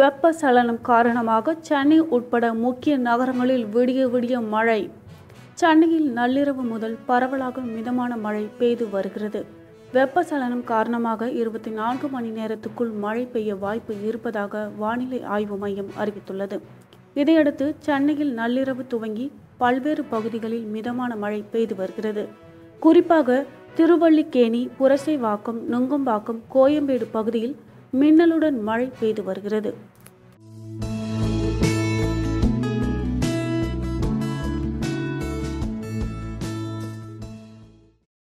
வெப்பசலனம் காரணமாக சென்னை உட்பட முக்கிய நகரங்களில் விடிய விடிய மழை சென்னையில் நள்ளிரவு முதல் பரவலாக மிதமான மழை பெய்து வருகிறது வெப்பசலனம் காரணமாக இருபத்தி நான்கு மணி நேரத்துக்குள் மழை பெய்ய வாய்ப்பு இருப்பதாக வானிலை ஆய்வு மையம் அறிவித்துள்ளது இதையடுத்து சென்னையில் நள்ளிரவு துவங்கி பல்வேறு பகுதிகளில் மிதமான மழை பெய்து வருகிறது குறிப்பாக திருவல்லிக்கேணி புரசைவாக்கம் நுங்கம்பாக்கம் கோயம்பேடு பகுதியில் மின்னலுடன் மழை பெய்து வருகிறது